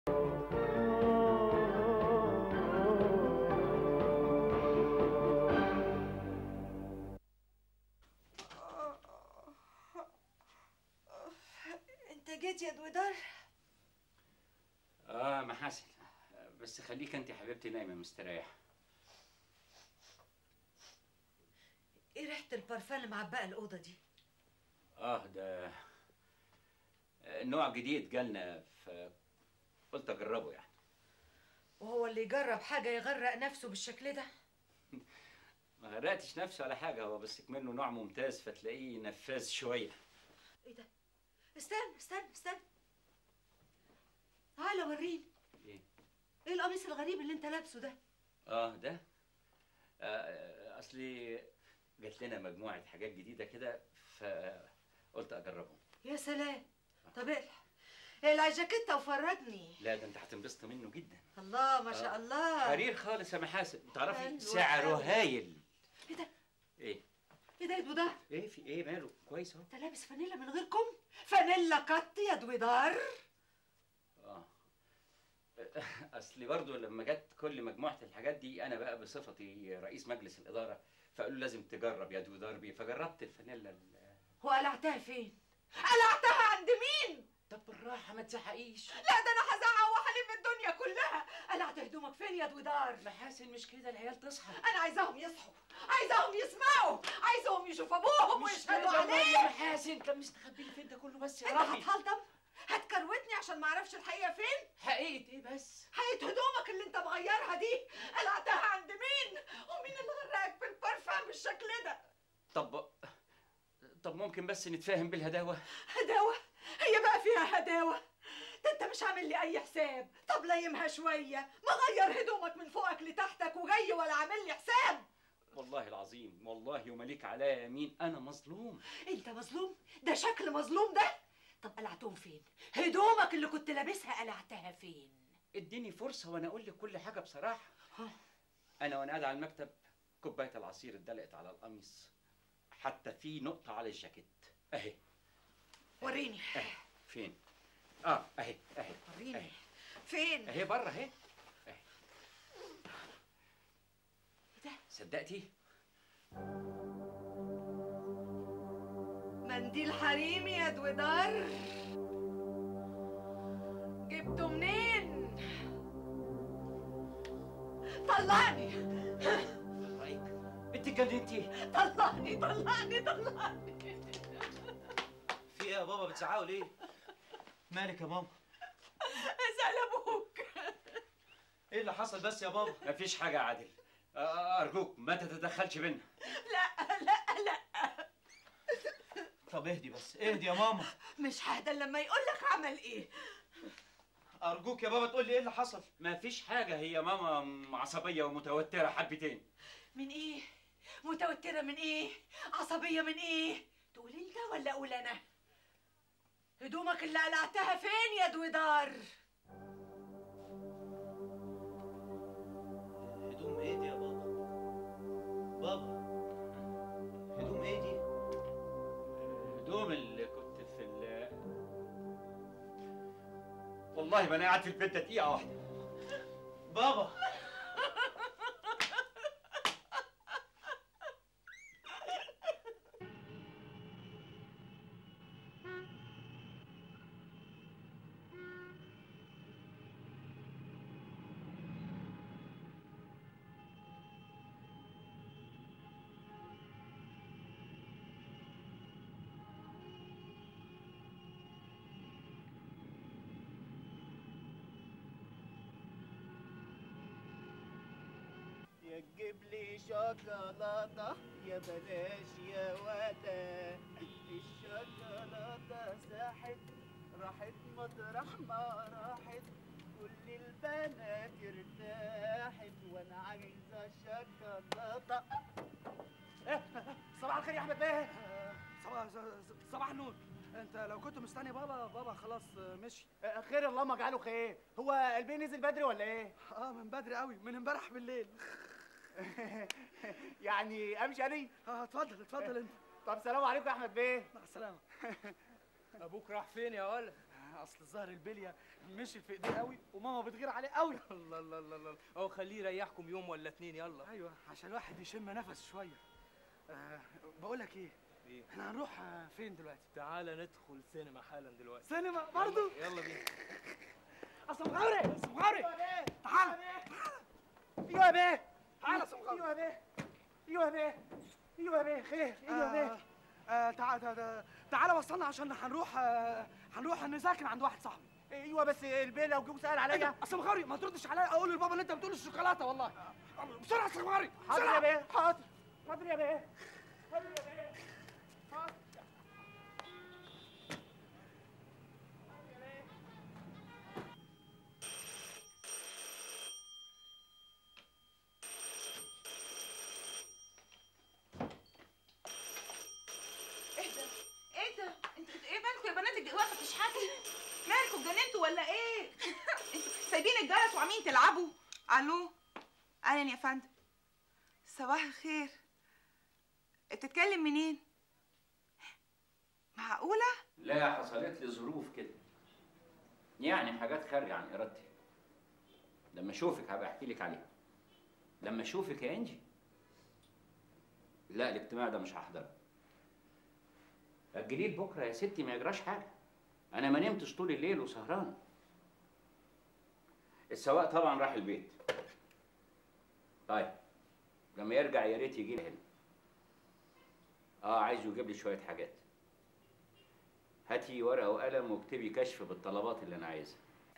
انت جيت يا دويدار اه محاسن بس خليك انت يا حبيبتي نايمه مستريح ايه ريحه البرفان اللي معبقه الاوضه دي اه ده نوع جديد جالنا فقلت اجربه يعني وهو اللي يجرب حاجه يغرق نفسه بالشكل ده ما غرقتش نفسه على حاجه هو بس منه نوع ممتاز فتلاقيه نفاذ شويه ايه ده استنى استنى استنى تعالى وريني ايه ايه القميص الغريب اللي انت لابسه ده اه ده آه اصلي جات لنا مجموعه حاجات جديده كده فقلت اجربهم يا سلام طب الحق اقلع الجاكيته وفرجني لا ده انت هتنبسط منه جدا الله ما شاء الله حرير خالص يا محاسن حلو تعرفي سعره أوي. هايل ايه ده ايه ايه ده يا دويدار ايه في ايه ماله كويس اهو انت لابس فانيلا من غير كم فانيلا قط يا دويدار اه اصلي برضو لما جت كل مجموعه الحاجات دي انا بقى بصفتي رئيس مجلس الاداره فقالوا لازم تجرب يا دودار بيه فجربت الفانيلا ال- وقلعتها فين قلعتها عند مين طب بالراحه ما تزعقيش لا ده انا هزعق وهلم الدنيا كلها قلعت هدومك فين يا دويدار محاسن مش كده العيال تصحى انا عايزاهم يصحوا عايزاهم يسمعوا عايزاهم يشوفوا ابوهم مش ويشهدوا كده والله يا عليه محاسن كان مستخبي لي فين ده كله بس يا انت ربي هتهلطم هتكروتني عشان ما اعرفش الحقيقه فين حقيقه ايه بس حقيقه هدومك اللي انت مغيرها دي قلعتها عند مين ومين اللي غرقك بالبرفان بالشكل ده طب طب ممكن بس نتفاهم بالهداوه هداوه هي بقى فيها هداوه ده انت مش عامل لي اي حساب طب لايمها شويه مغير هدومك من فوقك لتحتك وجاي ولا عامل لي حساب والله العظيم والله ومليك عليا يمين انا مظلوم انت مظلوم ده شكل مظلوم ده طب قلعتهم فين هدومك اللي كنت لابسها قلعتها فين اديني فرصه وانا اقول لك كل حاجه بصراحه انا وانا قاعد على المكتب كوبايه العصير اتدلقت على القميص حتى في نقطه على الجاكيت اهي وريني اهي فين اه اهي اهي وريني اهي فين اهي بره اهي اهي ايه ده صدقتي منديل حريمي يا دويدار جبته منين طلعني رايك انت اتجننتي طلعني طلعني طلعني في ايه يا بابا بتزعقوا ليه؟ مالك يا ماما؟ اسال ابوك ايه اللي حصل بس يا بابا؟ مفيش حاجه يا عادل آه، ارجوك ما تتدخلش بينا لا لا لا طب اهدي بس اهدي يا ماما مش ههدى لما يقول لك عمل ايه ارجوك يا بابا تقول لي ايه اللي حصل مفيش حاجه هي ماما عصبيه ومتوتره حبتين من ايه متوتره من ايه عصبيه من ايه تقول انت ولا اقول انا هدومك اللي قلعتها فين يا دويدار هدوم ايه دي يا بابا؟ بابا هدوم ايه دي؟ الهدوم اللي كنت في ال والله ما انا قاعد في البيت ده دقيقه واحده بابا يا تجيب لي شوكولاتة يا بلاش يا ولا الشوكولاتة ساحت راحت مطرح ما راحت كل البنات ارتاحت وانا عايزة شوكولاتة صباح الخير يا احمد بيه صباح صباح النور انت لو كنت مستني بابا بابا خلاص مشي خير اللهم اجعله خير هو البيه نزل بدري ولا ايه؟ اه من بدري قوي من امبارح بالليل يعني امشي انا؟ اه اتفضل اتفضل انت طب سلام عليكم يا احمد بيه مع السلامه ابوك راح فين يا ولد اصل الظاهر البليه مشي في ايديه قوي وماما بتغير عليه قوي الله الله الله الله هو خليه يريحكم يوم ولا اتنين يلا ايوه عشان الواحد يشم نفس شويه أه بقول لك ايه ايه احنا هنروح آه، فين دلوقتي تعالى ندخل سينما حالا دلوقتي سينما برضو يلا- يلا بينا اصل مغاوري اصل مغاوري تعال ايوه يا بيه تعال يا سمغاوري ايوه يا بيه ايوه يا بيه ايوه يا بيه خير ايوه يا بيه آه تعال تعال تعال وصلنا عشان هنروح آه هنروح نذاكر عند واحد صاحبي ايوه بس البيه لو جو سال عليا اصل مغاوري ما تردش عليا اقول لبابا ان انت بتقول الشوكولاته والله بسرعه يا مغاوري حاضر يا بيه حاضر حاضر يا بيه حاضر يا بيه حاضر ايه ده؟ ايه ده؟ انتوا ايه مالكم يا بنات الج- واقفه تشحتوا؟ مالكم اتجننتوا ولا ايه؟ انتوا سايبين الجرس وعاملين تلعبوا؟ الو؟ اهلا يا فندم صباح الخير بتتكلم منين؟ معقولة؟ لا حصلت لي ظروف كده يعني حاجات خارجة عن إرادتي لما أشوفك هبقى أحكي لك عليها لما أشوفك يا إنجي لا الاجتماع ده مش هحضره أجليه لبكرة يا ستي ما يجراش حاجة أنا ما نمتش طول الليل وسهران السواق طبعا راح البيت طيب لما يرجع يا ريت يجي لي هنا اه عايزه يجيب لي شوية حاجات هاتي ورقة وقلم واكتبي كشف بالطلبات اللي أنا عايزها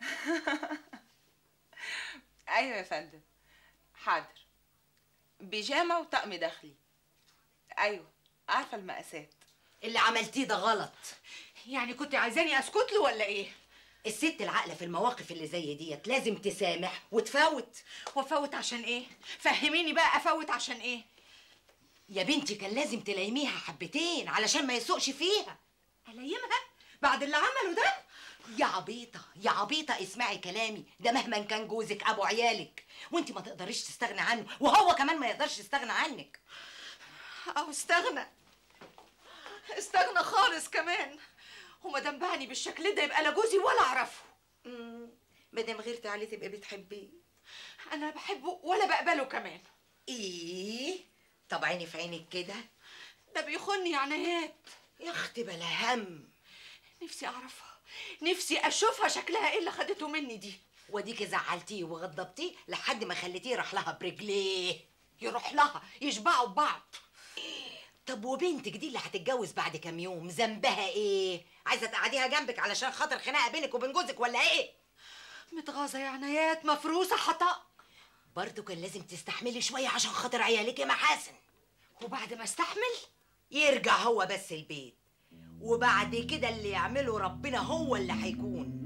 ايوه يا فندم حاضر بيجامة وطقم داخلي ايوه عارفة المقاسات اللي عملتيه ده غلط يعني كنت عايزاني اسكت له ولا ايه الست العاقله في المواقف اللي زي ديت لازم تسامح وتفوت وافوت عشان ايه فهميني بقى افوت عشان ايه يا بنتي كان لازم تلايميها حبتين علشان ما يسوقش فيها الايمها بعد اللي عمله ده يا عبيطه يا عبيطه اسمعي كلامي ده مهما كان جوزك ابو عيالك وانت ما تقدريش تستغني عنه وهو كمان ما يقدرش يستغنى عنك او استغنى استغنى خالص كمان وما دام باعني بالشكل ده يبقى لا جوزي ولا اعرفه ما دام غيرتي عليه تبقى بتحبيه انا بحبه ولا بقبله كمان ايه طب عيني في عينك كده ده بيخوني يا عنايات يا اختي بلا هم نفسي اعرفها نفسي اشوفها شكلها ايه اللي خدته مني دي وديكي زعلتيه وغضبتيه لحد ما خليتيه راح لها برجليه يروح لها يشبعوا ببعض طب وبنتك دي اللي هتتجوز بعد كام يوم ذنبها ايه عايزه تقعديها جنبك علشان خاطر خناقه بينك وبين جوزك ولا ايه متغاظه يا عنايات مفروسه حطاء برضه كان لازم تستحملي شويه عشان خاطر عيالك يا محاسن وبعد ما استحمل يرجع هو بس البيت وبعد كده اللي يعمله ربنا هو اللي هيكون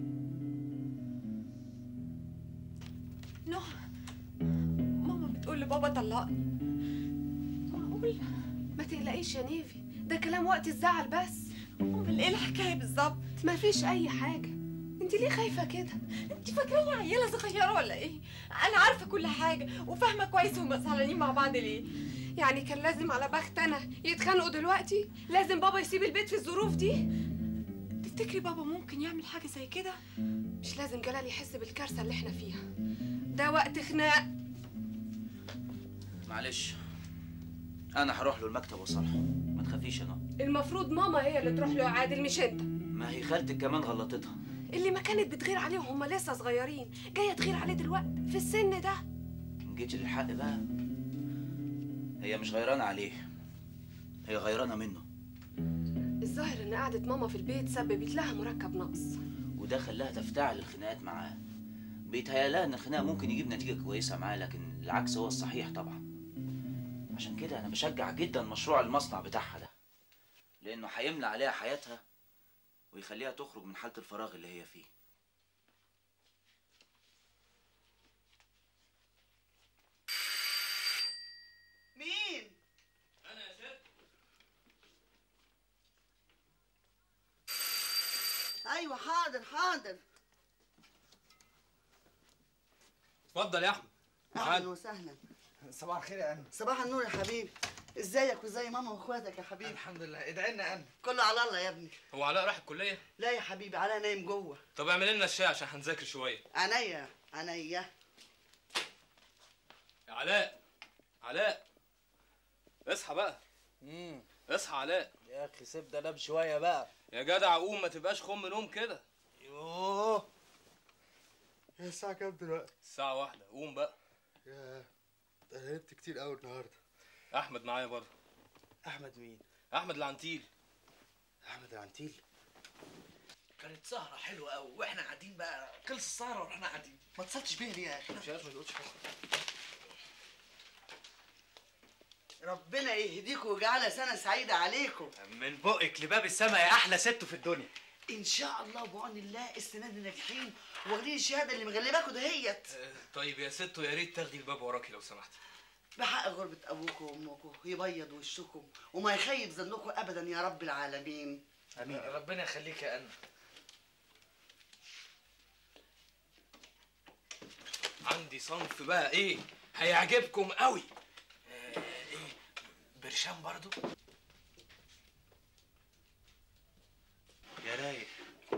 نو ماما بتقول لبابا طلقني معقول ما تقلقيش يا نيفي ده كلام وقت الزعل بس امال ايه الحكايه بالظبط ما فيش اي حاجه انت ليه خايفه كده انت فاكراني عيله صغيره ولا ايه انا عارفه كل حاجه وفاهمه كويس هما زعلانين مع بعض ليه يعني كان لازم على بخت انا يتخانقوا دلوقتي لازم بابا يسيب البيت في الظروف دي تفتكري بابا ممكن يعمل حاجه زي كده مش لازم جلال يحس بالكارثه اللي احنا فيها ده وقت خناق معلش انا هروح له المكتب واصالحه ما تخافيش يا نهى المفروض ماما هي اللي تروح له يا عادل مش انت ما هي خالتك كمان غلطتها اللي ما كانت بتغير عليهم هما لسه صغيرين جايه تغير عليه دلوقتي في السن ده ان جيت للحق بقى هي مش غيرانه عليه هي غيرانه منه الظاهر ان قعده ماما في البيت سببت لها مركب نقص وده خلاها تفتعل الخناقات معاه بيتهيألها ان الخناق ممكن يجيب نتيجه كويسه معاه لكن العكس هو الصحيح طبعا عشان كده انا بشجع جدا مشروع المصنع بتاعها ده لانه هيملى عليها حياتها ويخليها تخرج من حاله الفراغ اللي هي فيه مين؟ ايوه حاضر حاضر اتفضل يا احمد اهلا وسهلا صباح الخير يا أنا صباح النور يا حبيبي ازيك وازي ماما واخواتك يا حبيبي الحمد لله ادعي لنا انا كله على الله يا ابني هو علاء راح الكليه لا يا حبيبي علاء نايم جوه طب اعمل لنا الشاي عشان هنذاكر شويه عينيا عينيا يا علاء علاء اصحى بقى امم اصحى علاء يا اخي سيبنا انام شويه بقى يا جدع قوم ما تبقاش خم نوم كده يوه هي الساعه كام دلوقتي الساعه واحدة قوم بقى يا ده انا نمت كتير قوي النهارده احمد معايا برضه احمد مين احمد العنتيل احمد العنتيل كانت سهرة حلوة قوي واحنا قاعدين بقى خلص السهرة واحنا قاعدين ما اتصلتش بيها ليه يا اخي مش عارف ما تقولش حاجه ربنا يهديكم ويجعلها سنه سعيده عليكم من بقك لباب السما يا احلى ست في الدنيا ان شاء الله بعون الله السنه دي ناجحين واخدين الشهاده اللي مغلباكوا دهيت آه، طيب يا ست يا ريت تاخدي الباب وراكي لو سمحتي بحق غربة أبوكم وأمكم يبيض وشكم وما يخيب ظنكم أبدا يا رب العالمين امين ربنا يخليك يا انا عندي صنف بقى ايه هيعجبكم قوي ايه برشام برضو يا رايق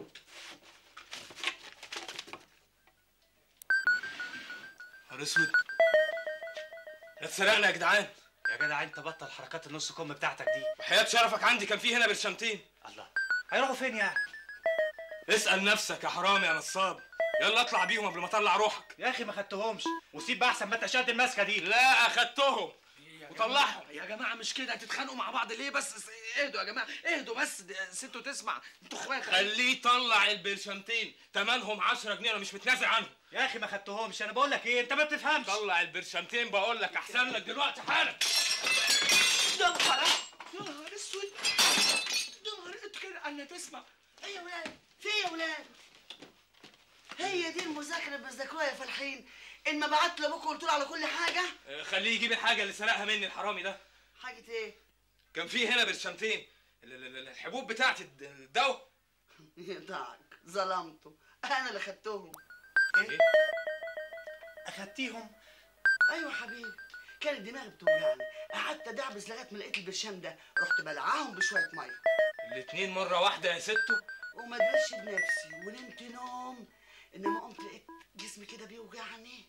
نهار اسود اتسرقنا يا جدعان يا جدع انت بطل حركات النص كم بتاعتك دي وحياة شرفك عندي كان في هنا برشامتين الله هيروحوا فين يعني اسأل نفسك يا حرامي يا نصاب يلا اطلع بيهم قبل ما اطلع روحك يا اخي ما خدتهمش وسيب بقى احسن ما انت شاد الماسكه دي لا اخدتهم وطلعهم يا جماعه مش كده هتتخانقوا مع بعض ليه بس اهدوا يا جماعه اهدوا بس ده ستو تسمع انتوا اخوات خليه يطلع البرشامتين تمنهم 10 جنيه انا مش متنازل عنهم يا اخي ما خدتهمش انا بقول لك ايه انت ما بتفهمش طلع البرشامتين بقول لك احسن لك دلوقتي حالا يا نهار يا نهار اسود يا نهار انت كده انا تسمع ايه يا ولاد في إيه يا ولاد هي دي المذاكره اللي بتذاكروها يا فالحين ان ما بعت لابوكم قلت له على كل حاجه آه، خليه يجيب الحاجه اللي سرقها مني الحرامي ده حاجه ايه كان في هنا برشامتين ال- ال- ال- الحبوب بتاعت الد- الدواء يدعك ظلمته انا اللي خدتهم ايه اخدتيهم ايوه حبيبي كانت دماغي بتوجعني قعدت ادعبس لغايه ما لقيت البرشام ده رحت بلعاهم بشويه ميه الاتنين مره واحده يا ستو وما ادريش بنفسي ونمت نوم انما قمت لقيت جسمي كده بيوجعني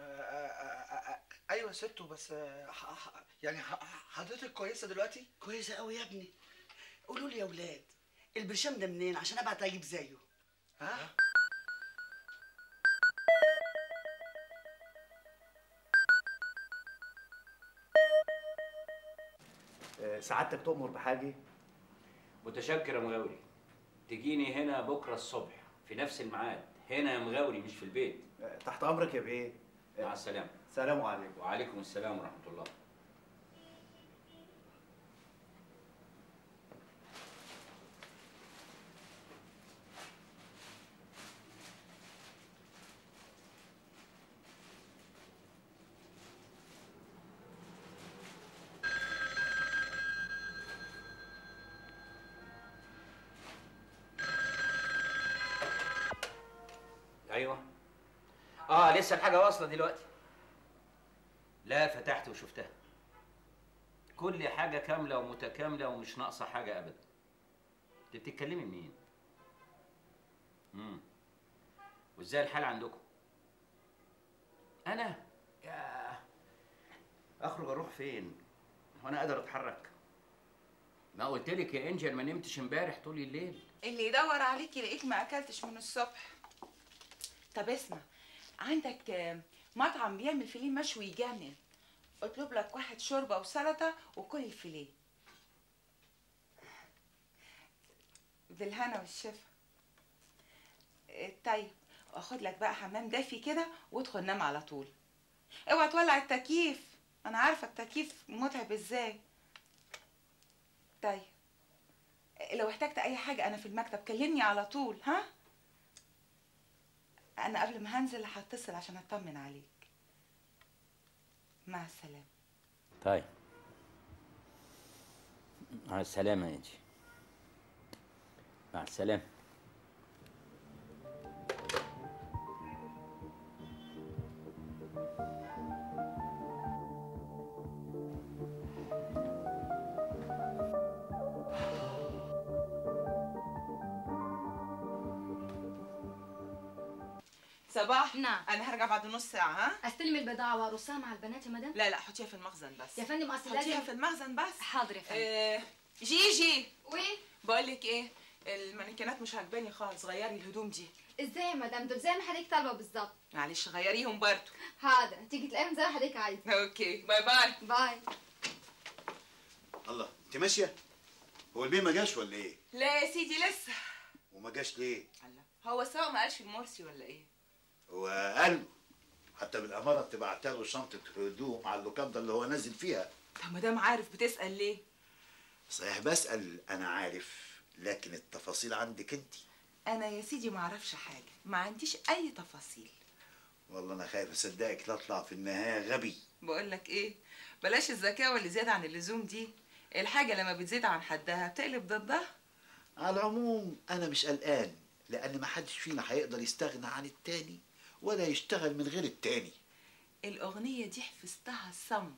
ايوه ستو بس آه، ح- ح- يعني ح- حضرتك كويسه دلوقتي كويسه قوي يا ابني قولوا لي يا ولاد البرشام ده منين عشان ابعت اجيب زيه ها سعادتك تؤمر بحاجه متشكر يا مغاوري تجيني هنا بكره الصبح في نفس الميعاد هنا يا مغاوري مش في البيت تحت امرك يا بيه مع السلامه سلام عليكم وعليكم السلام ورحمه الله ايوه اه لسه الحاجه واصله دلوقتي لا فتحت وشفتها كل حاجه كامله ومتكامله ومش ناقصه حاجه ابدا انت بتتكلمي منين امم وازاي الحال عندكم انا يا اخرج اروح فين هو انا قادر اتحرك ما قلت لك يا انجل ما نمتش امبارح طول الليل اللي يدور عليك يلاقيك ما اكلتش من الصبح طب اسمع عندك آه، مطعم بيعمل فيليه مشوي يجنن اطلب لك واحد شوربه وسلطه وكل الفيليه بالهنا والشفا آه، طيب واخد لك بقى حمام دافي كده وادخل نام على طول اوعى تولع التكييف انا عارفه التكييف متعب ازاي طيب لو احتجت اي حاجه انا في المكتب كلمني على طول ها انا قبل ما هنزل هتصل عشان اطمن عليك مع السلامه طيب مع السلامة يا انجي مع السلامة صباح نعم انا هرجع بعد نص ساعه ها استلم البضاعه وارصها مع البنات يا مدام لا لا حطيها في المخزن بس يا فندم اصل حطيها لازم في المخزن بس حاضر يا فندم آه جيجي وين بقول لك ايه المانيكانات مش عاجباني خالص غيري الهدوم دي ازاي يا مدام دول زي ما حضرتك طالبه بالظبط معلش غيريهم برضو حاضر تيجي تلاقيهم زي ما حضرتك عايزه اوكي باي باي باي الله انت ماشيه هو البيه ما جاش ولا ايه لا يا سيدي لسه وما جاش ليه هو سوا ما قالش المرسي ولا ايه هو قال له. حتى بالاماره بتبعت له شنطه هدوم على اللوكاندا اللي هو نازل فيها طب ما دام عارف بتسال ليه صحيح بسال انا عارف لكن التفاصيل عندك انت انا يا سيدي ما اعرفش حاجه ما عنديش اي تفاصيل والله انا خايف اصدقك تطلع في النهايه غبي بقول لك ايه بلاش الذكاوه اللي زياده عن اللزوم دي الحاجه لما بتزيد عن حدها بتقلب ضدها على العموم انا مش قلقان لان ما حدش فينا هيقدر يستغنى عن التاني ولا يشتغل من غير التاني الاغنيه دي حفظتها صم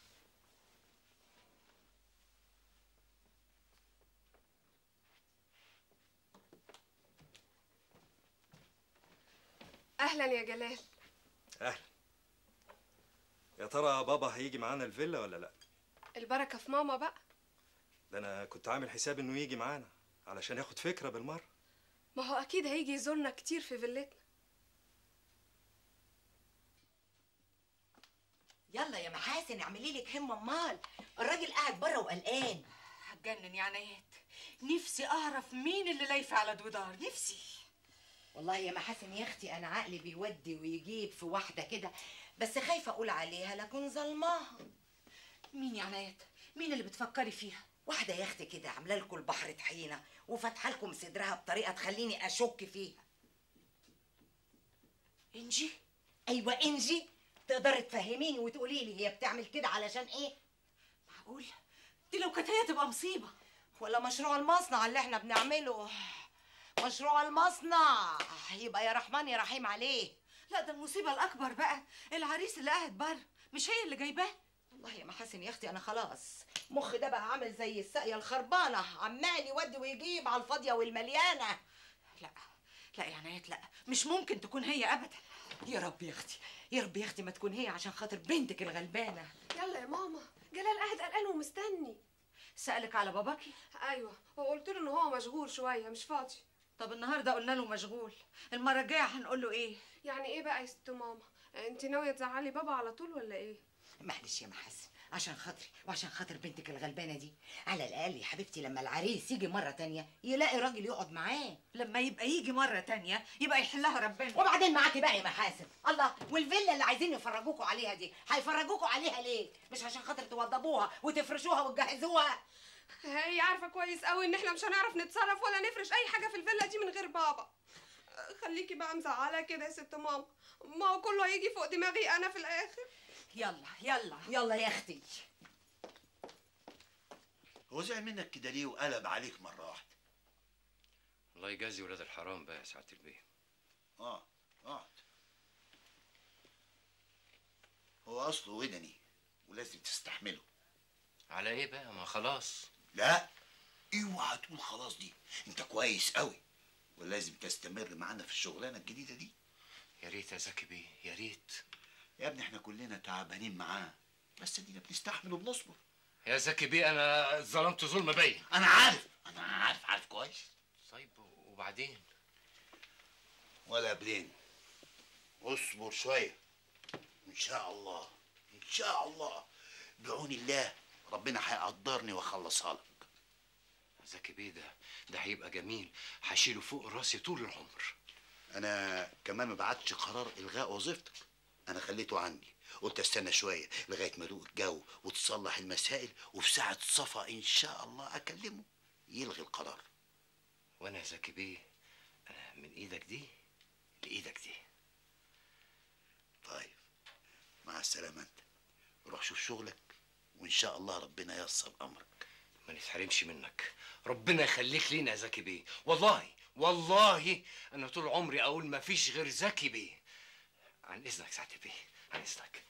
اهلا يا جلال اهلا يا ترى بابا هيجي معانا الفيلا ولا لا البركه في ماما بقى ده انا كنت عامل حساب انه يجي معانا علشان ياخد فكره بالمره ما هو اكيد هيجي يزورنا كتير في فيلتنا يلا يا محاسن اعملي لك همه امال الراجل قاعد بره وقلقان هتجنن يا عنايات نفسي اعرف مين اللي لايفه على دويدار نفسي والله يا محاسن يا اختي انا عقلي بيودي ويجيب في واحده كده بس خايفه اقول عليها لكن ظلماها مين يا عنايات مين اللي بتفكري فيها واحده يا اختي كده عامله لكم البحر طحينه وفاتحه لكم صدرها بطريقه تخليني اشك فيها انجي ايوه انجي تقدري تفهميني وتقولي لي هي بتعمل كده علشان ايه معقول دي لو كانت هي تبقى مصيبه ولا مشروع المصنع اللي احنا بنعمله مشروع المصنع يبقى يا رحمن يا رحيم عليه لا ده المصيبه الاكبر بقى العريس اللي قاعد بره مش هي اللي جايباه والله يا محاسن يا اختي انا خلاص مخي ده بقى عامل زي الساقيه الخربانه عمال يودي ويجيب على الفاضيه والمليانه لا لا يا عنايات لا مش ممكن تكون هي ابدا يا رب يا اختي يا رب يا اختي ما تكون هي عشان خاطر بنتك الغلبانه يلا يا ماما جلال قاعد قلقان ومستني سالك على باباكي ايوه وقلت له ان هو مشغول شويه مش فاضي طب النهارده قلنا له مشغول المره الجايه هنقول له ايه يعني ايه بقى يا ست ماما انت ناويه تزعلي بابا على طول ولا ايه معلش يا محاسن عشان خاطري وعشان خاطر بنتك الغلبانه دي على الاقل يا حبيبتي لما العريس يجي مره تانية يلاقي راجل يقعد معاه لما يبقى يجي مره تانية يبقى يحلها ربنا وبعدين معاكي بقى يا محاسن الله والفيلا اللي عايزين يفرجوكوا عليها دي هيفرجوكوا عليها ليه مش عشان خاطر توضبوها وتفرشوها وتجهزوها هي عارفه كويس قوي ان احنا مش هنعرف نتصرف ولا نفرش اي حاجه في الفيلا دي من غير بابا خليكي بقى مزعله كده يا ست ماما ما هو كله هيجي فوق دماغي انا في الاخر يلا يلا يلا يا اختي هو زعل منك كده ليه وقلب عليك مره واحده الله يجازي ولاد الحرام بقى يا سعاده البيه اه اقعد هو اصله ودني ولازم تستحمله على ايه بقى ما خلاص لا اوعى تقول خلاص دي انت كويس قوي ولازم تستمر معانا في الشغلانه الجديده دي يا ريت يا زكي بيه يا ريت يا ابني احنا كلنا تعبانين معاه بس ادينا بنستحمل وبنصبر يا زكي بيه انا ظلمت ظلم باين انا عارف انا عارف عارف كويس طيب وبعدين ولا بلين اصبر شويه ان شاء الله ان شاء الله بعون الله ربنا هيقدرني واخلصها لك زكي بيه ده ده هيبقى جميل هشيله فوق راسي طول العمر انا كمان ما بعتش قرار الغاء وظيفتك انا خليته عندي قلت استنى شويه لغايه ما ادوق الجو وتصلح المسائل وفي ساعه صفا ان شاء الله اكلمه يلغي القرار وانا يا زكي بيه انا من ايدك دي لايدك دي طيب مع السلامه انت روح شوف شغلك وان شاء الله ربنا ييسر امرك ما نتحرمش منك ربنا يخليك لينا يا زكي بيه والله والله انا طول عمري اقول ما فيش غير زكي بيه عن اذنك سعاده بيه عن اذنك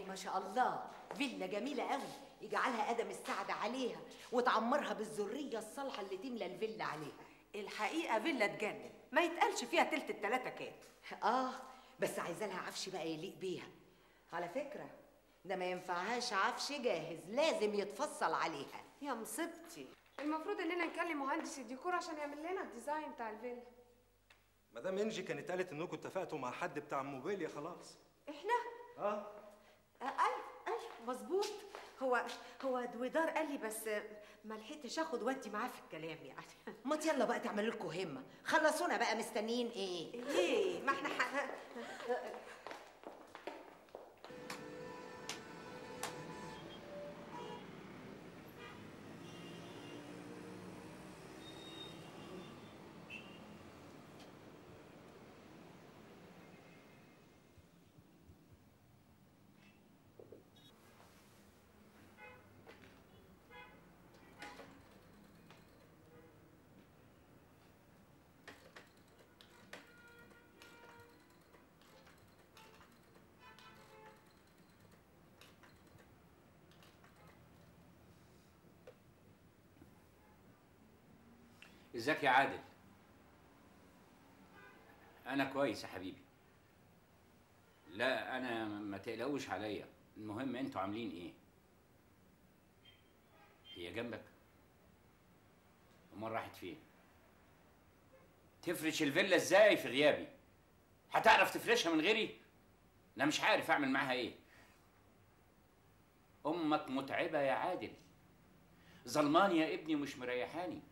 ما شاء الله فيلا جميله قوي يجعلها ادم السعد عليها وتعمرها بالذريه الصالحه اللي تملى الفيلا عليها الحقيقه فيلا تجنن ما يتقالش فيها تلت التلاته كام اه بس عايزه لها عفش بقى يليق بيها على فكره ده ما ينفعهاش عفش جاهز لازم يتفصل عليها يا مصيبتي المفروض اننا نكلم مهندس الديكور عشان يعمل لنا الديزاين بتاع الفيلا مدام انجي كانت قالت انكم اتفقتوا مع حد بتاع موبيليا خلاص احنا اه ايوه ايوه مظبوط هو هو دويدار قال لي بس ما لحقتش اخد ودي معاه في الكلام يعني ما يلا بقى تعملوا لكم همه خلصونا بقى مستنيين ايه ليه ما احنا ح... ازيك يا عادل انا كويس يا حبيبي لا انا ما تقلقوش عليا المهم انتوا عاملين ايه هي جنبك امال راحت فين تفرش الفيلا ازاي في غيابي هتعرف تفرشها من غيري انا مش عارف اعمل معاها ايه امك متعبه يا عادل ظلمان يا ابني مش مريحاني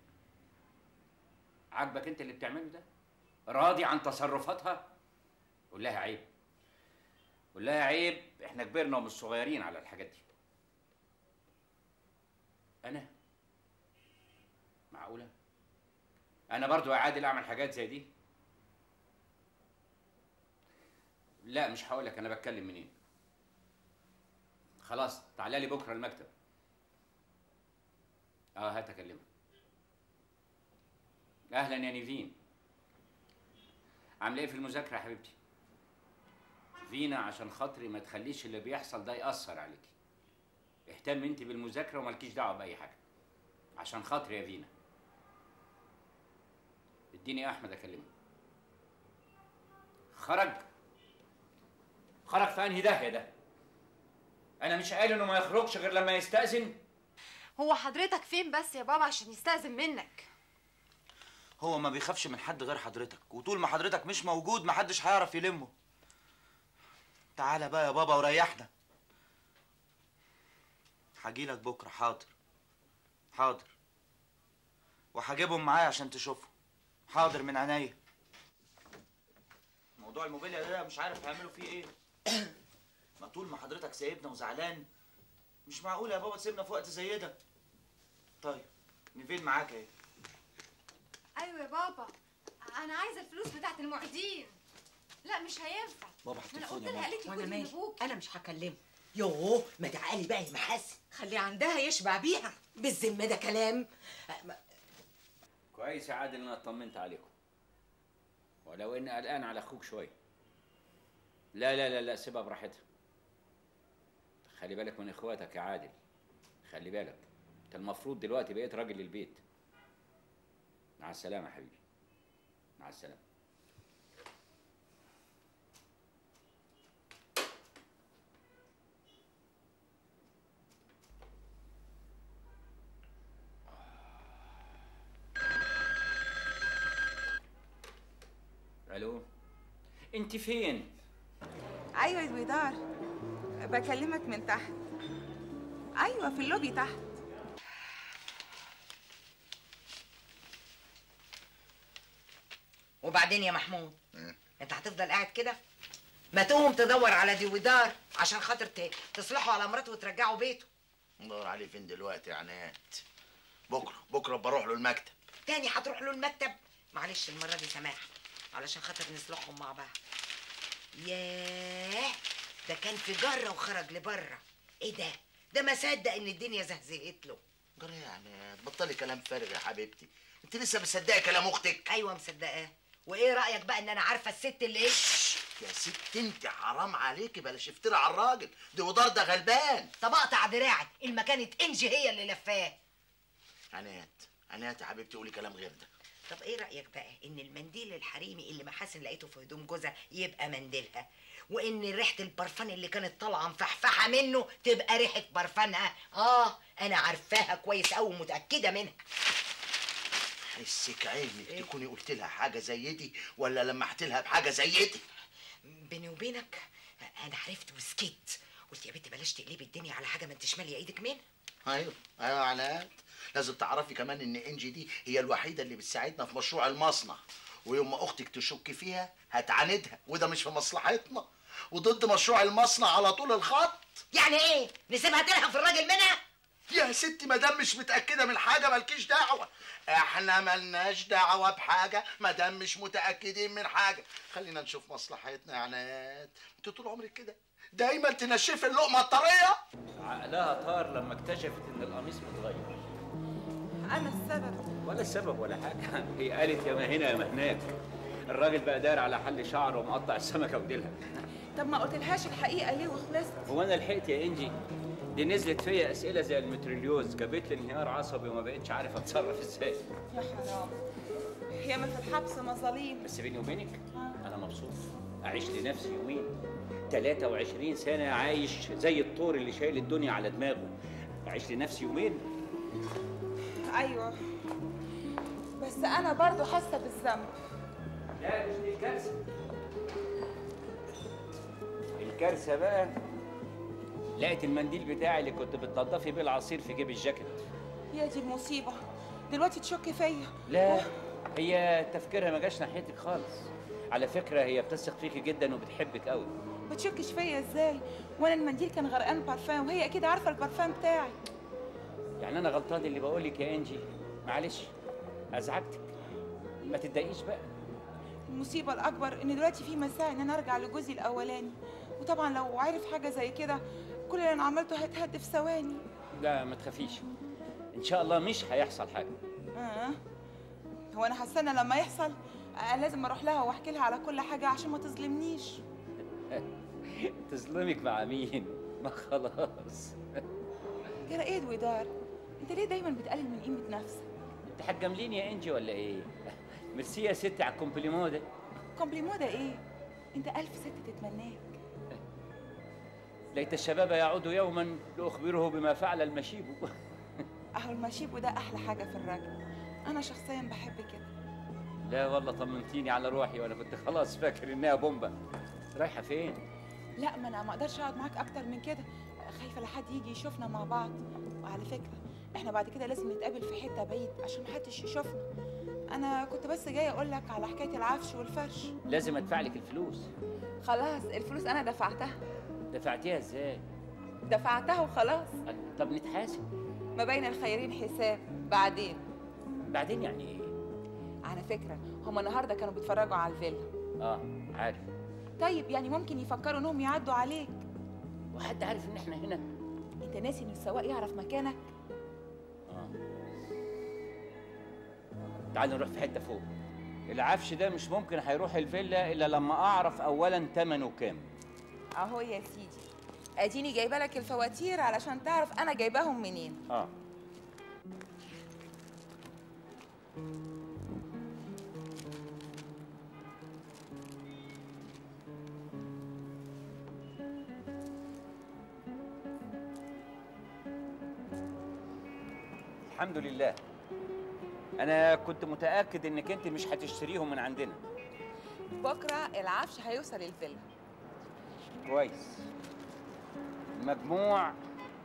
عاجبك انت اللي بتعمله ده راضي عن تصرفاتها قول لها عيب قول لها عيب احنا كبرنا ومش صغيرين على الحاجات دي انا معقوله انا برضو يا عادل اعمل حاجات زي دي لا مش هقول لك انا بتكلم منين خلاص تعالى لي بكره المكتب اه هات اكلمك اهلا يا نيفين عامله ايه في المذاكره يا حبيبتي فينا عشان خاطري ما تخليش اللي بيحصل ده ياثر عليكي اهتم انت بالمذاكره ومالكيش دعوه باي حاجه عشان خاطري يا فينا اديني احمد اكلمه خرج خرج في انهي داهيه ده انا مش قايل انه ما يخرجش غير لما يستاذن هو حضرتك فين بس يا بابا عشان يستأذن منك هو ما بيخافش من حد غير حضرتك وطول ما حضرتك مش موجود محدش هيعرف يلمه تعالى بقى يا بابا وريحنا هجيلك بكره حاضر حاضر وهجيبهم معايا عشان تشوفهم حاضر من عينيا موضوع الموبيليا ده مش عارف هيعملوا فيه ايه ما طول ما حضرتك سايبنا وزعلان مش معقول يا بابا تسيبنا في وقت زي ده طيب نيفين معاك اهي ايوه يا بابا انا عايزه الفلوس بتاعت المعيدين لا مش هينفع بابا ما انا التليفون قلت يا لها ماما قالت لي وانا خدي مالي لابوك انا مش هكلمه يوه ما تعالي بقى يا محاسن خلي عندها يشبع بيها بالذمه ده كلام كويس يا عادل ان انا اطمنت عليكم ولو اني قلقان على اخوك شويه لا لا لا لا سيبها براحتها خلي بالك من اخواتك يا عادل خلي بالك انت المفروض دلوقتي بقيت راجل البيت مع السلامه يا حبيبي مع السلامه الو انت فين ايوه يا دويدار بكلمك من تحت ايوه في اللوبي تحت وبعدين يا محمود انت هتفضل قاعد كده ما تقوم تدور على ديودار عشان خاطر ت- تصلحوا على مراته وترجعوا بيته ندور عليه فين دلوقتي يا عناد بكره بكره بروح له المكتب تاني هتروح له المكتب معلش المره دي سماح علشان خاطر نصلحهم مع بعض ياه ده كان في جره وخرج لبره ايه ده ده ما صدق ان الدنيا زهزهت له جرى يا عناد بطلي كلام فارغ يا حبيبتي انت لسه مصدقه كلام اختك ايوه مصدقاه وايه رايك بقى ان انا عارفه الست اللي ايه يا ست انت حرام عليكي بلاش افتري على الراجل دي ودار ده غلبان طب اقطع دراعك المكانة انجي هي اللي لفاه عنات عنات يا حبيبتي قولي كلام غير ده طب ايه رايك بقى ان المنديل الحريمي اللي محاسن لقيته في هدوم جوزها يبقى منديلها وان ريحه البرفان اللي كانت طالعه مفحفحه منه تبقى ريحه برفانها اه انا عارفاها كويس قوي ومتاكده منها حسك عينك تكوني قلت لها حاجه زي دي ولا لمحت لها بحاجه زي دي بيني وبينك انا عرفت وسكت قلت يا بنت بلاش تقلبي الدنيا على حاجه ما انتش ماليه ايدك منها ايوه ايوه عنات لازم تعرفي كمان ان انجي دي هي الوحيده اللي بتساعدنا في مشروع المصنع ويوم ما اختك تشك فيها هتعاندها وده مش في مصلحتنا وضد مشروع المصنع على طول الخط يعني ايه نسيبها تلهى في الراجل منها يا ستي ما دام مش متاكده من حاجه مالكيش دعوه احنا ملناش دعوه بحاجه ما دام مش متاكدين من حاجه خلينا نشوف مصلحتنا يا عناد انت طول عمرك كده دايما تنشفي اللقمه الطريه عقلها طار لما اكتشفت ان القميص متغير انا السبب ولا السبب ولا حاجه هي قالت يا ما هنا يا ما هناك الراجل بقى داير على حل شعره ومقطع السمكه وديلها طب ما قلتلهاش الحقيقه ليه وخلصت هو انا لحقت يا انجي دي نزلت فيا اسئله زي المتريليوز جابت لي انهيار عصبي وما بقتش عارف اتصرف ازاي يا حرام ياما في الحبس مظاليم بس بيني وبينك انا مبسوط اعيش لنفسي يومين 23 سنه عايش زي الطور اللي شايل الدنيا على دماغه اعيش لنفسي يومين ايوه بس انا برضو حاسه بالذنب لا مش دي الكارثه الكارثه بقى لقيت المنديل بتاعي اللي كنت بتنضفي بيه العصير في جيب الجاكيت يا دي المصيبه دلوقتي تشك فيا لا هي تفكيرها ما جاش ناحيتك خالص على فكره هي بتثق فيكي جدا وبتحبك قوي ما تشكش فيا ازاي وانا المنديل كان غرقان بارفان وهي اكيد عارفه البارفان بتاعي يعني انا غلطان اللي بقول لك يا انجي معلش ازعجتك ما تتضايقيش بقى المصيبه الاكبر ان دلوقتي في مساعي ان انا ارجع لجوزي الاولاني وطبعا لو عرف حاجه زي كده كل اللي انا عملته هيتهد في ثواني لا ما تخافيش ان شاء الله مش هيحصل حاجه اه هو انا هستنى لما يحصل آه لازم اروح لها واحكي لها على كل حاجه عشان ما تظلمنيش تظلمك مع مين ما خلاص جرى ايه دويدار انت ليه دايما بتقلل من قيمه نفسك انت هتجامليني يا انجي ولا ايه ميرسي يا ستي على الكومبليمون ده كومبليمو ده ايه انت الف ست تتمناك ليت الشباب يعود يوما لاخبره بما فعل المشيب اهو المشيب وده احلى حاجه في الراجل انا شخصيا بحب كده لا والله طمنتيني على روحي وانا كنت خلاص فاكر انها بومبا رايحه فين لا ما انا ما اقدرش اقعد معاك اكتر من كده خايفه لحد يجي يشوفنا مع بعض وعلى فكره احنا بعد كده لازم نتقابل في حته بعيد عشان محدش يشوفنا انا كنت بس جايه اقول لك على حكايه العفش والفرش لازم ادفع لك الفلوس خلاص الفلوس انا دفعتها دفعتيها ازاي دفعتها وخلاص طب نتحاسب ما بين الخيرين حساب بعدين بعدين يعني ايه على فكره هما النهارده كانوا بيتفرجوا على الفيلا اه عارف طيب يعني ممكن يفكروا انهم يعدوا عليك وحد عارف ان احنا هنا انت ناسي ان السواق يعرف مكانك اه تعال نروح في حته فوق العفش ده مش ممكن هيروح الفيلا الا لما اعرف اولا ثمنه كام اهو يا سيدي اديني جايبه لك الفواتير علشان تعرف انا جايباهم منين اه الحمد لله انا كنت متاكد انك انت مش هتشتريهم من عندنا بكره العفش هيوصل الفيلا كويس المجموع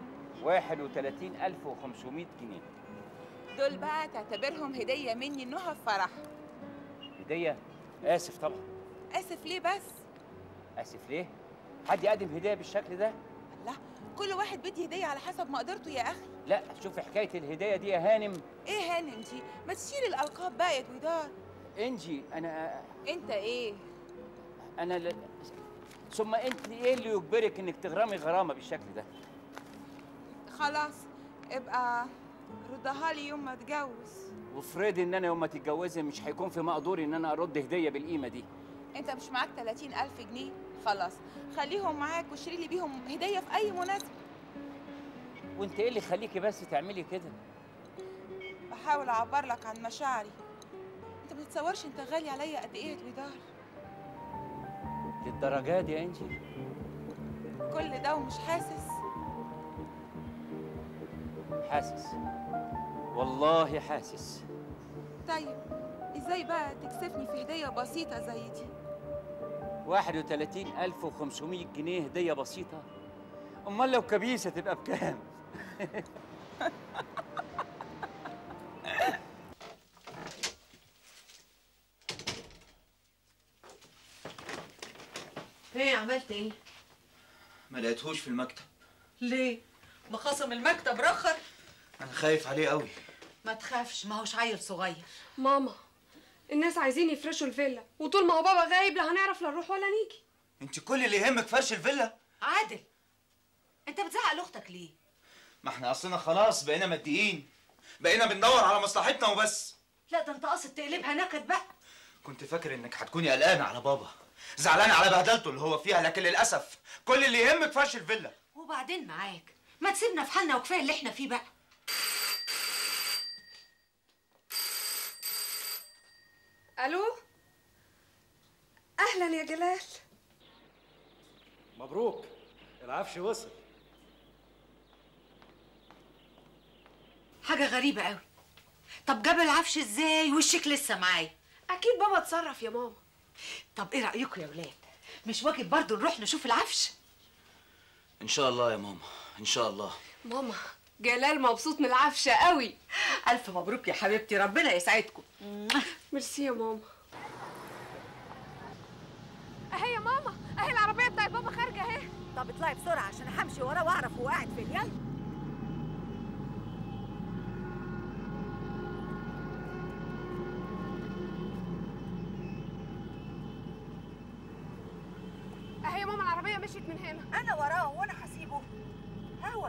31500 جنيه دول بقى تعتبرهم هديه مني انها في فرح هديه اسف طبعا اسف ليه بس اسف ليه حد يقدم هديه بالشكل ده الله كل واحد بيدي هديه على حسب مقدرته يا اخي لا شوف حكايه الهديه دي يا هانم ايه هانم دي ما تشيل الالقاب بقى يا دويدار انجي انا انت ايه انا ل... ثم انت ايه اللي يجبرك انك تغرمي غرامه بالشكل ده خلاص ابقى ردها لي يوم ما اتجوز وافرضي ان انا يوم ما تتجوزي مش هيكون في مقدوري ان انا ارد هديه بالقيمه دي انت مش معاك 30000 جنيه خلاص خليهم معاك واشتري لي بيهم هديه في اي مناسبه وانت ايه اللي يخليكي بس تعملي كده بحاول اعبر لك عن مشاعري انت ما تتصورش انت غالي عليا قد ايه يا دويدار للدرجه دي يا انجي كل ده ومش حاسس حاسس والله حاسس طيب ازاي بقى تكسفني في هديه بسيطه زي دي 31500 جنيه هدية بسيطة أمال لو كبيسة تبقى بكام؟ ايه عملت ايه؟ ما لقيتهوش في المكتب ليه؟ مخاصم المكتب رخر أنا خايف عليه قوي ما تخافش ما هوش عيل صغير ماما الناس عايزين يفرشوا الفيلا وطول ما هو بابا غايب لا هنعرف لا نروح ولا نيجي أنت كل اللي يهمك فرش الفيلا عادل انت بتزعق لاختك ليه؟ ما احنا أصلنا خلاص بقينا ماديين بقينا بندور على مصلحتنا وبس لا ده انت قاصد تقلبها نكد بقى كنت فاكر إنك هتكوني قلقانة على بابا زعلانة على بهدلته اللي هو فيها لكن للأسف كل اللي يهمك فرش الفيلا وبعدين معاك ما تسيبنا في حالنا وكفايه اللي احنا فيه بقى الو اهلا يا جلال مبروك العفش وصل حاجه غريبه قوي طب جاب العفش ازاي والشيك لسه معايا اكيد بابا اتصرف يا ماما طب ايه رايكم يا ولاد مش واجب برضو نروح نشوف العفش إن شاء الله يا ماما إن شاء الله ماما جلال مبسوط من العفشه قوي الف مبروك يا حبيبتي ربنا يسعدكم ميرسي يا ماما اهي يا ماما اهي العربيه بتاعت بابا خارجه اهي طب اطلعي بسرعه عشان همشي وراه واعرف هو قاعد فين يلا اهي يا ماما العربيه مشيت من هنا انا وراه وانا هسيبه هوا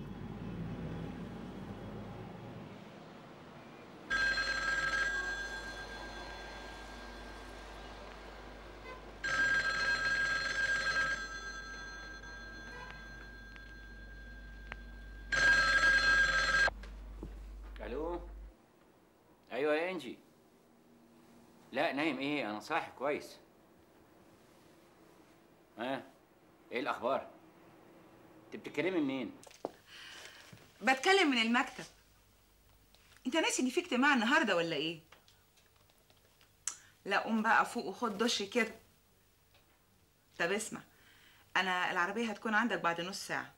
الو ايوه يا انجي لا نايم ايه انا صاحي كويس ها ايه الاخبار انت بتتكلمي منين بتكلم من المكتب انت ناسي ان في اجتماع النهارده ولا ايه لا قوم بقى فوق وخد دش كده طب اسمع انا العربيه هتكون عندك بعد نص ساعه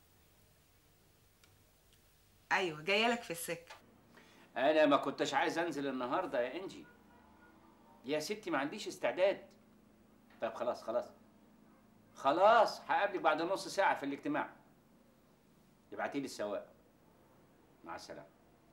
ايوه جايه لك في السكه انا ما كنتش عايز انزل النهارده يا انجي يا ستي ما عنديش استعداد طيب خلاص خلاص خلاص هقابلك بعد نص ساعه في الاجتماع ابعتي لي السواق مع السلامه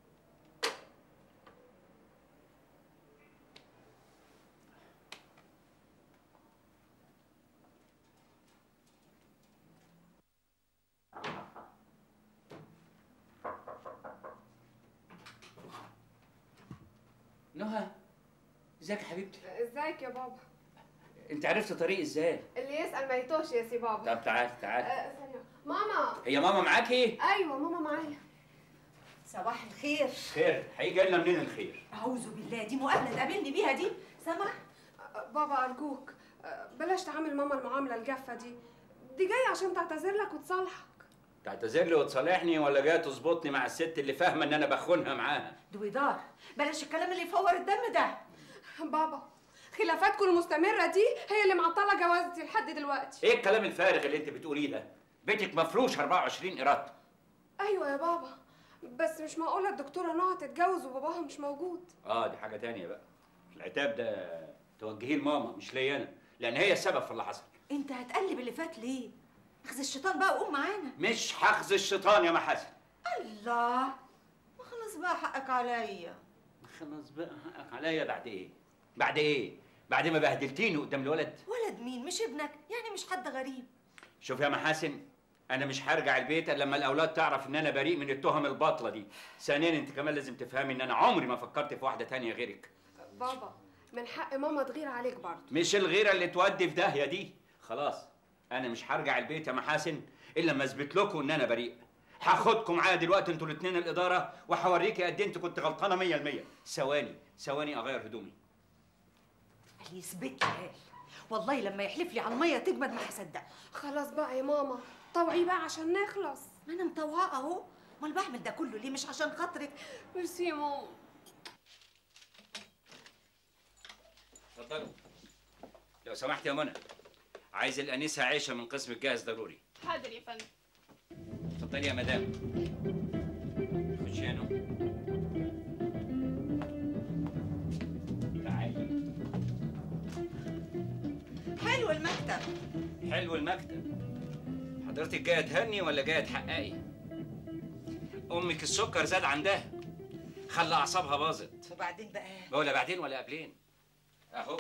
نهى ازيك يا حبيبتي ازيك يا بابا انت عرفت طريق ازاي اللي يسال ما يتوهش يا سي بابا طب تعال تعال آه، ثانيه ماما هي ماما معاكي ايوه ماما معايا صباح الخير خير هيجي لنا منين الخير اعوذ بالله دي مقابله تقابلني بيها دي سامع آه، بابا ارجوك آه، بلاش تعامل ماما المعامله الجافه دي دي جايه عشان تعتذر لك وتصالحك تعتذر لي وتصالحني ولا جايه تظبطني مع الست اللي فاهمه ان انا بخونها معاها دويدار بلاش الكلام اللي يفور الدم ده بابا خلافاتكم المستمره دي هي اللي معطله جوازتي لحد دلوقتي ايه الكلام الفارغ اللي انت بتقوليه ده بيتك مفروش 24 قيراط ايوه يا بابا بس مش معقوله الدكتوره نهى تتجوز وباباها مش موجود اه دي حاجه تانية بقى العتاب ده توجهيه لماما مش ليا انا لان هي السبب في اللي حصل انت هتقلب اللي فات ليه اخذ الشيطان بقى وقوم معانا مش حخز الشيطان يا محاسن الله ما خلاص بقى حقك عليا خلاص بقى حقك عليا بعد ايه بعد ايه بعد ما بهدلتيني قدام الولد ولد مين مش ابنك يعني مش حد غريب شوف يا محاسن انا مش هرجع البيت الا لما الاولاد تعرف ان انا بريء من التهم الباطله دي ثانيا انت كمان لازم تفهمي ان انا عمري ما فكرت في واحده تانية غيرك بابا من حق ماما تغير عليك برضه مش الغيره اللي تودي في داهيه دي خلاص انا مش هرجع البيت يا محاسن الا لما اثبت لكم ان انا بريء هاخدكم معايا دلوقتي انتوا الاثنين الاداره وهوريكي قد ايه انت كنت غلطانه 100% ثواني ثواني اغير هدومي قال يثبت لي قال والله لما يحلف لي على الميه تجمد ما هصدق خلاص بقى يا ماما طوعي بقى عشان نخلص ما انا مطوعه اهو امال بعمل ده كله ليه مش عشان خاطرك ميرسي يا ماما اتفضلوا لو سمحت يا منى عايز الانسه عائشه من قسم الجهاز ضروري حاضر يا فندم اتفضلي يا مدام خشي يا نو تعالي حلو المكتب حلو المكتب حضرتك جايه تهني ولا جايه تحققي امك السكر زاد عندها خلى اعصابها باظت وبعدين بقى ولا بعدين ولا قبلين اهو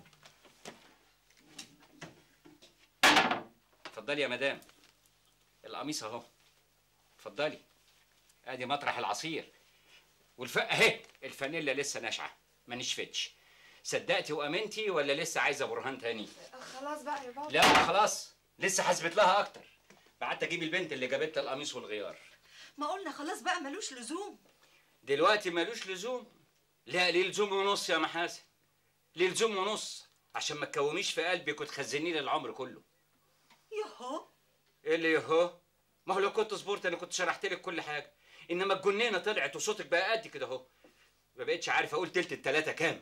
اتفضلي يا مدام القميص اهو اتفضلي ادي مطرح العصير والفق اهي الفانيلا لسه ناشعه ما نشفتش صدقتي وامنتي ولا لسه عايزه برهان تاني خلاص بقى يا بابا لا خلاص لسه هثبت لها اكتر بعت اجيب البنت اللي جابت لها القميص والغيار ما قلنا خلاص بقى ملوش لزوم دلوقتي ملوش لزوم لا ليه لزوم ونص يا محاسن ليه لزوم ونص عشان ما تكوميش في قلبك وتخزنيه لي العمر كله يهو ايه اللي يهو ما هو لو كنت صبرت انا كنت شرحت لك كل حاجه انما الجنينه طلعت وصوتك بقى قد كده اهو ما بقتش عارف اقول تلت التلاته كام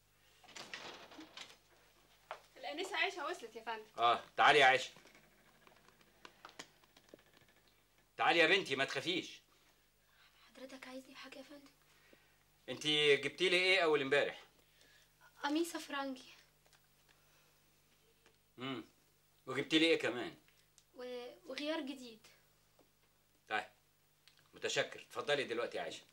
الانسه عايشه وصلت يا فندم اه تعالي يا عائشه تعالي يا بنتي ما تخافيش حضرتك عايز ايه حاجه يا فندم انت جبتي لي ايه اول امبارح قميصه فرنجي امم وجبتي لي ايه كمان و... وغيار جديد طيب متشكر اتفضلي دلوقتي يا عائشه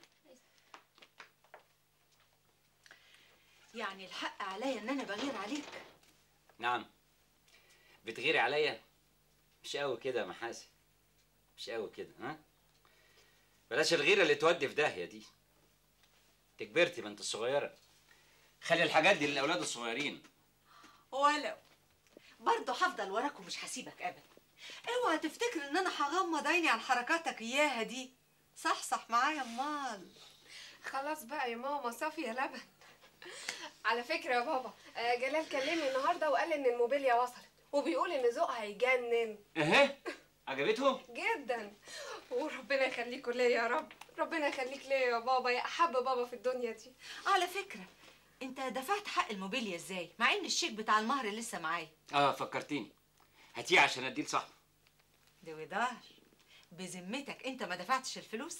يعني الحق عليا ان انا بغير عليك نعم بتغيري عليا مش قوي كده يا محاسن مش قوي كده ها بلاش الغيره اللي تودي في داهيه دي انت كبرتي ما انت الصغيره خلي الحاجات دي للاولاد الصغيرين ولو برضه هفضل وراك ومش هسيبك ابدا اوعى تفتكر ان انا هغمض عيني عن حركاتك اياها دي صح صح معايا امال خلاص بقى يا ماما صافي يا لبن على فكره يا بابا آه، جلال كلمني النهارده وقال ان الموبيليا وصلت وبيقول ان ذوقها هيجنن اهي عجبتهم جدا وربنا يخليكوا ليا يا رب ربنا يخليك ليا يا بابا يا احب بابا في الدنيا دي على فكره انت دفعت حق الموبيليا ازاي مع ان الشيك بتاع المهر لسه معايا اه فكرتيني هاتيه عشان اديه لصاحبي ده ودار بذمتك انت ما دفعتش الفلوس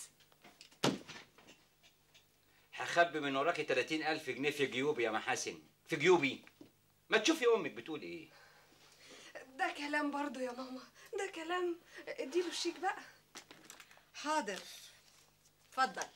هخبي من وراكي 30000 جنيه في جيوبي يا محاسن في جيوبي ما تشوفي امك بتقول ايه ده كلام برضو يا ماما ده كلام اديله الشيك بقى حاضر اتفضل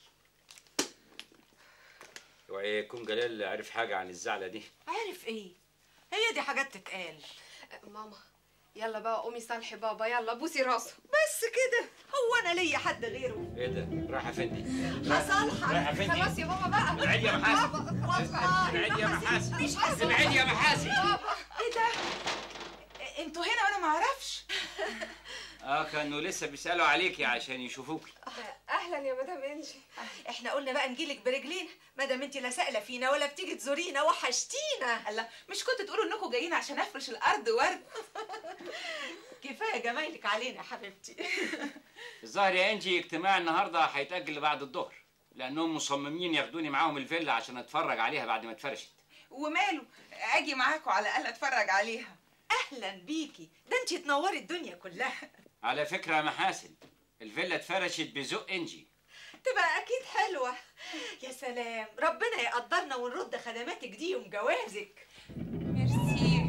اوعي يكون جلال عرف حاجه عن الزعله دي عارف ايه هي دي حاجات تتقال ماما يلا بقى قومي صالحي بابا يلا بوسي راسه بس كده هو انا ليا حد غيره ايه ده رايحه فين دي هصالحك رايحه فين دي خلاص يا ماما بقى ابعدي يا محاسن ابعدي يا محاسن ابعدي يا محاسن ايه ده انتوا هنا وانا ما اعرفش اه كانوا لسه بيسالوا عليكي عشان يشوفوكي اهلا يا مدام انجي احنا قلنا بقى نجيلك برجلينا ما دام انت لا سائله فينا ولا بتيجي تزورينا وحشتينا الله مش كنتوا تقولوا انكم جايين عشان افرش الارض ورد كفايه جمايلك علينا يا حبيبتي الظاهر يا انجي اجتماع النهارده هيتاجل لبعد الظهر لانهم مصممين ياخدوني معاهم الفيلا عشان اتفرج عليها بعد ما اتفرشت وماله اجي معاكم على الاقل اتفرج عليها اهلا بيكي ده انت تنوري الدنيا كلها على فكره يا محاسن الفيلا اتفرشت بذوق انجي تبقى اكيد حلوه يا سلام ربنا يقدرنا ونرد خدماتك دي يوم جوازك ميرسي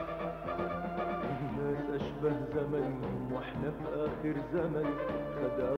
الناس أشبه زمن واحنا في آخر زمن خد